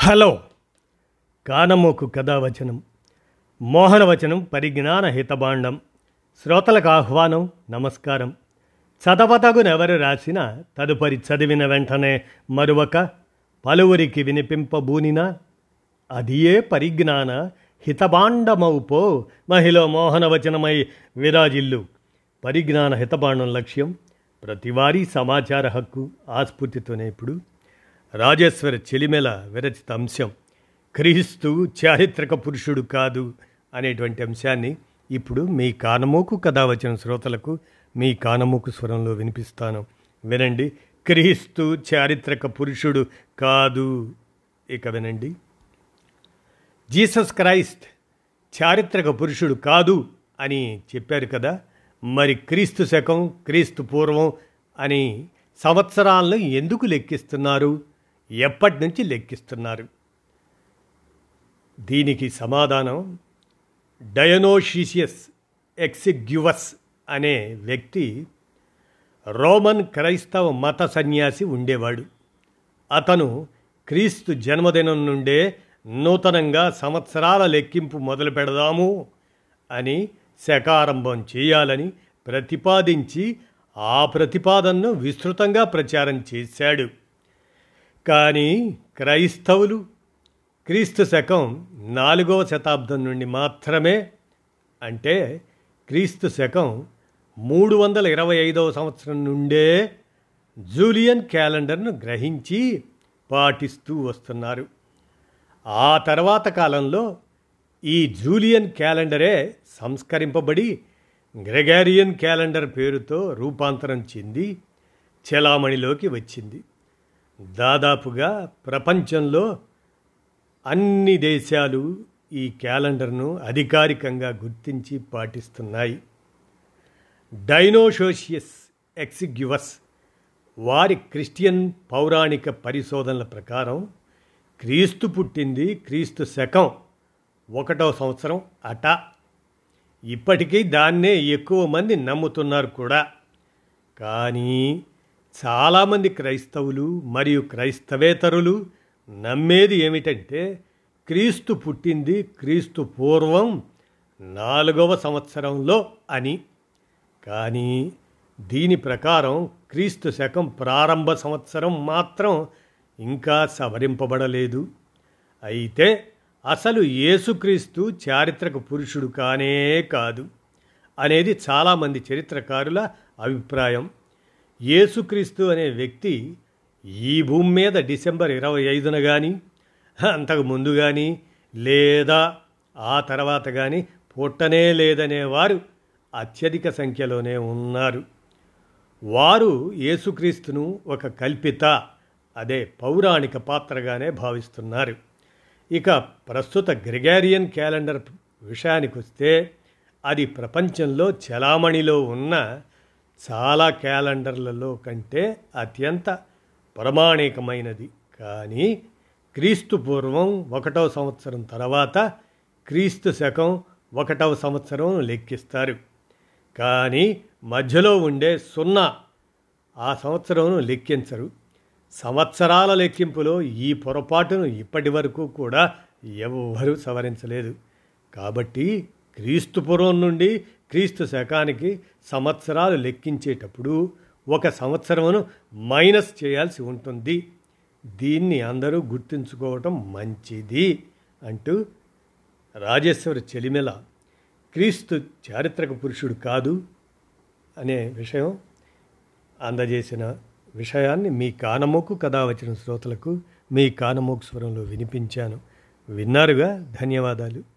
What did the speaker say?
hello కానమోకు కథావచనం మోహనవచనం పరిజ్ఞాన హితబాండం శ్రోతలకు ఆహ్వానం నమస్కారం చదవతగునెవరు రాసిన తదుపరి చదివిన వెంటనే మరొక పలువురికి వినిపింపబూనినా అదియే పరిజ్ఞాన హితబాండమౌపో మహిళ మోహనవచనమై విరాజిల్లు పరిజ్ఞాన హితబాండం లక్ష్యం ప్రతివారీ సమాచార హక్కు ఆస్ఫూర్తితోనే ఇప్పుడు రాజేశ్వర చెలిమెల విరచిత అంశం క్రీస్తు చారిత్రక పురుషుడు కాదు అనేటువంటి అంశాన్ని ఇప్పుడు మీ కానమోకు కథ వచ్చిన శ్రోతలకు మీ కానమోకు స్వరంలో వినిపిస్తాను వినండి క్రీస్తు చారిత్రక పురుషుడు కాదు ఇక వినండి జీసస్ క్రైస్ట్ చారిత్రక పురుషుడు కాదు అని చెప్పారు కదా మరి క్రీస్తు శకం క్రీస్తు పూర్వం అని సంవత్సరాలను ఎందుకు లెక్కిస్తున్నారు ఎప్పటి నుంచి లెక్కిస్తున్నారు దీనికి సమాధానం డయనోషిషియస్ ఎక్సిగ్యువస్ అనే వ్యక్తి రోమన్ క్రైస్తవ మత సన్యాసి ఉండేవాడు అతను క్రీస్తు జన్మదినం నుండే నూతనంగా సంవత్సరాల లెక్కింపు మొదలు పెడదాము అని శకారంభం చేయాలని ప్రతిపాదించి ఆ ప్రతిపాదనను విస్తృతంగా ప్రచారం చేశాడు కానీ క్రైస్తవులు క్రీస్తు శకం నాలుగవ శతాబ్దం నుండి మాత్రమే అంటే క్రీస్తు శకం మూడు వందల ఇరవై ఐదవ సంవత్సరం నుండే జూలియన్ క్యాలెండర్ను గ్రహించి పాటిస్తూ వస్తున్నారు ఆ తర్వాత కాలంలో ఈ జూలియన్ క్యాలెండరే సంస్కరింపబడి గ్రెగారియన్ క్యాలెండర్ పేరుతో రూపాంతరం చెంది చెలామణిలోకి వచ్చింది దాదాపుగా ప్రపంచంలో అన్ని దేశాలు ఈ క్యాలెండర్ను అధికారికంగా గుర్తించి పాటిస్తున్నాయి డైనోషోషియస్ ఎక్సిగ్యువస్ వారి క్రిస్టియన్ పౌరాణిక పరిశోధనల ప్రకారం క్రీస్తు పుట్టింది క్రీస్తు శకం ఒకటో సంవత్సరం అట ఇప్పటికీ దాన్నే ఎక్కువ మంది నమ్ముతున్నారు కూడా కానీ చాలామంది క్రైస్తవులు మరియు క్రైస్తవేతరులు నమ్మేది ఏమిటంటే క్రీస్తు పుట్టింది క్రీస్తు పూర్వం నాలుగవ సంవత్సరంలో అని కానీ దీని ప్రకారం క్రీస్తు శకం ప్రారంభ సంవత్సరం మాత్రం ఇంకా సవరింపబడలేదు అయితే అసలు యేసుక్రీస్తు చారిత్రక పురుషుడు కానే కాదు అనేది చాలామంది చరిత్రకారుల అభిప్రాయం యేసుక్రీస్తు అనే వ్యక్తి ఈ భూమి మీద డిసెంబర్ ఇరవై ఐదున కానీ అంతకు ముందు కానీ లేదా ఆ తర్వాత కానీ పుట్టనే లేదనే వారు అత్యధిక సంఖ్యలోనే ఉన్నారు వారు యేసుక్రీస్తును ఒక కల్పిత అదే పౌరాణిక పాత్రగానే భావిస్తున్నారు ఇక ప్రస్తుత గ్రెగారియన్ క్యాలెండర్ విషయానికి వస్తే అది ప్రపంచంలో చలామణిలో ఉన్న చాలా క్యాలెండర్లలో కంటే అత్యంత ప్రామాణికమైనది కానీ క్రీస్తు పూర్వం ఒకటవ సంవత్సరం తర్వాత క్రీస్తు శకం ఒకటవ సంవత్సరం లెక్కిస్తారు కానీ మధ్యలో ఉండే సున్నా ఆ సంవత్సరం లెక్కించరు సంవత్సరాల లెక్కింపులో ఈ పొరపాటును ఇప్పటి వరకు కూడా ఎవ్వరూ సవరించలేదు కాబట్టి క్రీస్తు పూర్వం నుండి క్రీస్తు శకానికి సంవత్సరాలు లెక్కించేటప్పుడు ఒక సంవత్సరమును మైనస్ చేయాల్సి ఉంటుంది దీన్ని అందరూ గుర్తుంచుకోవటం మంచిది అంటూ రాజేశ్వర చెలిమెల క్రీస్తు చారిత్రక పురుషుడు కాదు అనే విషయం అందజేసిన విషయాన్ని మీ కానమోకు కథ వచ్చిన శ్రోతలకు మీ కానమోకు స్వరంలో వినిపించాను విన్నారుగా ధన్యవాదాలు